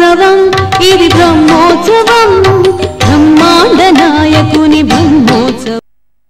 బ్రహ్మోత్సవం ఇది బ్రహ్మోత్సవం బ్రహ్మాండ నాయకుని బ్రహ్మోత్సవం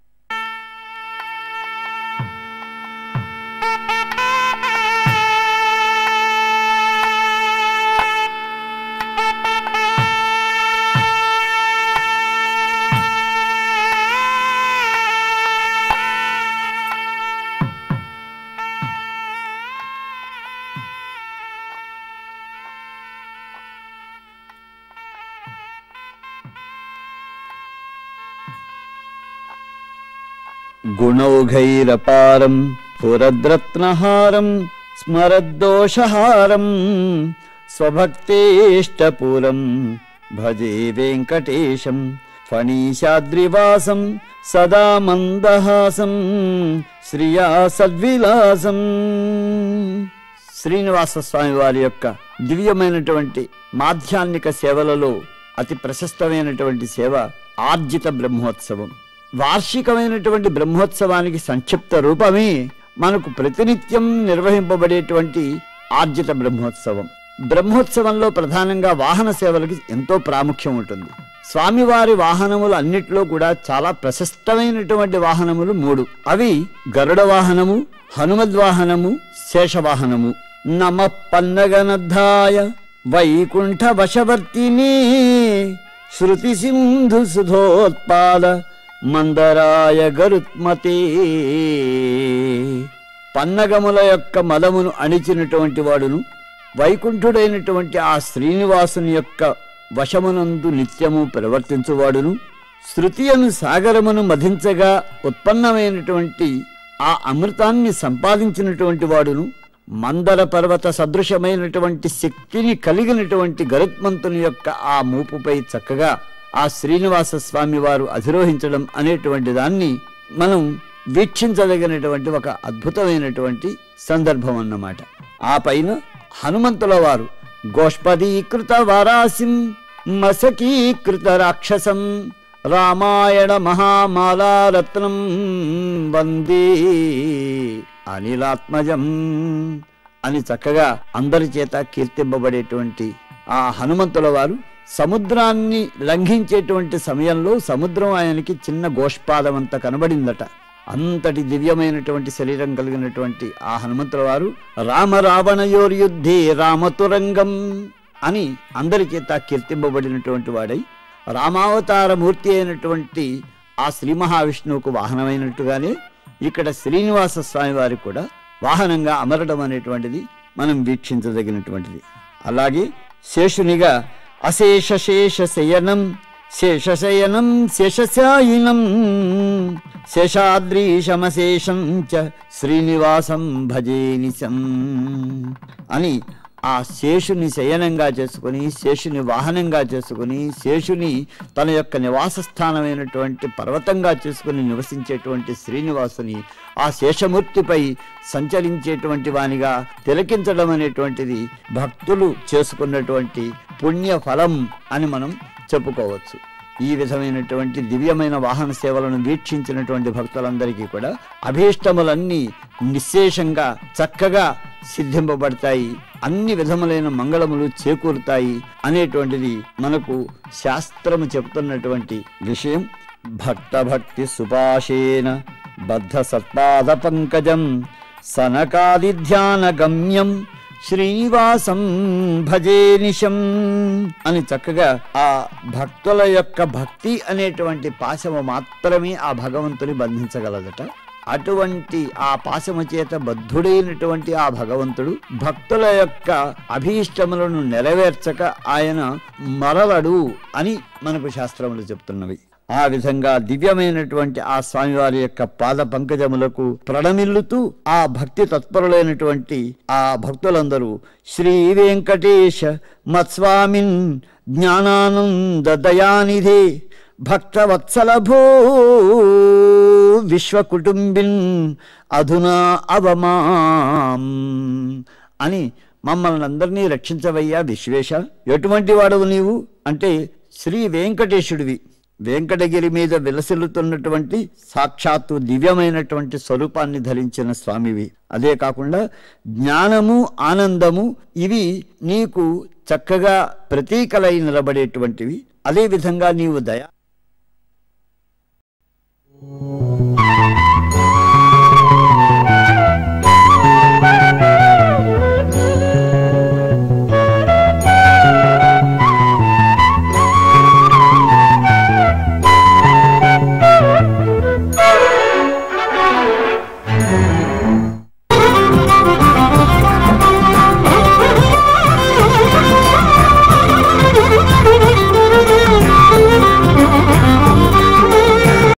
గుణౌఘైరపారం పురద్రత్నహారం స్మరద్దోషహారం స్వభక్తేష్టపురం భజే వెంకటేశం ఫణీశాద్రివాసం సదా మందహాసం శ్రియా సద్విలాసం శ్రీనివాస స్వామి వారి యొక్క దివ్యమైనటువంటి మాధ్యాన్నిక సేవలలో అతి ప్రశస్తమైనటువంటి సేవ ఆర్జిత బ్రహ్మోత్సవం వార్షికమైనటువంటి బ్రహ్మోత్సవానికి సంక్షిప్త రూపమే మనకు ప్రతినిత్యం నిర్వహింపబడేటువంటి ఆర్జిత బ్రహ్మోత్సవం బ్రహ్మోత్సవంలో ప్రధానంగా వాహన సేవలకి ఎంతో ప్రాముఖ్యం ఉంటుంది స్వామివారి వాహనములు అన్నిట్లో కూడా చాలా ప్రశస్తమైనటువంటి వాహనములు మూడు అవి గరుడ వాహనము హనుమద్వాహనము శేషవాహనము నమ పన్నగనద్ధాయ వైకుంఠ వశవర్తిని శృతి సింధు సుధోత్పాద మందరాయ గరుత్మతే పన్నగముల యొక్క మదమును అణిచినటువంటి వాడును వైకుంఠుడైనటువంటి ఆ శ్రీనివాసుని యొక్క వశమునందు నిత్యము ప్రవర్తించువాడును శృతియను సాగరమును మధించగా ఉత్పన్నమైనటువంటి ఆ అమృతాన్ని సంపాదించినటువంటి వాడును మందర పర్వత సదృశమైనటువంటి శక్తిని కలిగినటువంటి గరుత్మంతుని యొక్క ఆ మూపుపై చక్కగా ఆ శ్రీనివాస స్వామి వారు అధిరోహించడం అనేటువంటి దాన్ని మనం వీక్షించదగినటువంటి ఒక అద్భుతమైనటువంటి సందర్భం అన్నమాట ఆ పైన హనుమంతుల వారు గోష్పదీకృత వారాసిం మసకీకృత రాక్షసం రామాయణ మహామాలారత్నం వందే అనిలాత్మజం అని చక్కగా అందరి చేత కీర్తింపబడేటువంటి ఆ హనుమంతుల వారు సముద్రాన్ని లంఘించేటువంటి సమయంలో సముద్రం ఆయనకి చిన్న గోష్పాదం అంత కనబడిందట అంతటి దివ్యమైనటువంటి శరీరం కలిగినటువంటి ఆ హనుమంతుల వారు రామ రావణయోర్యుద్ధే రామతురంగం అని అందరి చేత కీర్తింపబడినటువంటి వాడై రామావతార మూర్తి అయినటువంటి ఆ శ్రీ మహావిష్ణువుకు వాహనమైనట్టుగానే ఇక్కడ శ్రీనివాస స్వామి వారికి కూడా వాహనంగా అమరడం అనేటువంటిది మనం వీక్షించదగినటువంటిది అలాగే శేషునిగా అశేష శేష శయనం శేషశయనం శేషశాయినం శేషాద్రీశమశేషం చ శ్రీనివాసం భజే నిశం అని ఆ శేషుని శయనంగా చేసుకుని శేషుని వాహనంగా చేసుకుని శేషుని తన యొక్క నివాస స్థానమైనటువంటి పర్వతంగా చేసుకుని నివసించేటువంటి శ్రీనివాసుని ఆ శేషమూర్తిపై సంచరించేటువంటి వానిగా తిలకించడం అనేటువంటిది భక్తులు చేసుకున్నటువంటి పుణ్య ఫలం అని మనం చెప్పుకోవచ్చు ఈ విధమైనటువంటి దివ్యమైన వాహన సేవలను వీక్షించినటువంటి భక్తులందరికీ కూడా అభీష్టములన్నీ నిశ్శేషంగా చక్కగా సిద్ధింపబడతాయి అన్ని విధములైన మంగళములు చేకూరుతాయి అనేటువంటిది మనకు శాస్త్రము చెప్తున్నటువంటి విషయం భక్త భక్తి సుపాశేన బద్ధ సత్పాద పంకజం సనకాది ధ్యాన గమ్యం శ్రీనివాసం భజే నిశం అని చక్కగా ఆ భక్తుల యొక్క భక్తి అనేటువంటి పాశము మాత్రమే ఆ భగవంతుని బంధించగలదట అటువంటి ఆ పాశము చేత బద్ధుడైనటువంటి ఆ భగవంతుడు భక్తుల యొక్క అభీష్టములను నెరవేర్చక ఆయన మరలడు అని మనకు శాస్త్రములు చెప్తున్నవి ఆ విధంగా దివ్యమైనటువంటి ఆ స్వామివారి యొక్క పాద పంకజములకు ప్రణమిల్లుతూ ఆ భక్తి తత్పరులైనటువంటి ఆ భక్తులందరూ శ్రీ వెంకటేశ మత్స్వామిన్ జ్ఞానానంద దయానిధే భక్తవత్సల భూ విశ్వకుటుంబిన్ అధునా అవమాం అని మమ్మల్ని అందరినీ రక్షించవయ్యా విశ్వేశ ఎటువంటి వాడవు నీవు అంటే శ్రీ వెంకటేశుడివి వెంకటగిరి మీద విలసిల్లుతున్నటువంటి సాక్షాత్తు దివ్యమైనటువంటి స్వరూపాన్ని ధరించిన స్వామివి అదే కాకుండా జ్ఞానము ఆనందము ఇవి నీకు చక్కగా ప్రతీకలై నిలబడేటువంటివి అదేవిధంగా నీవు దయా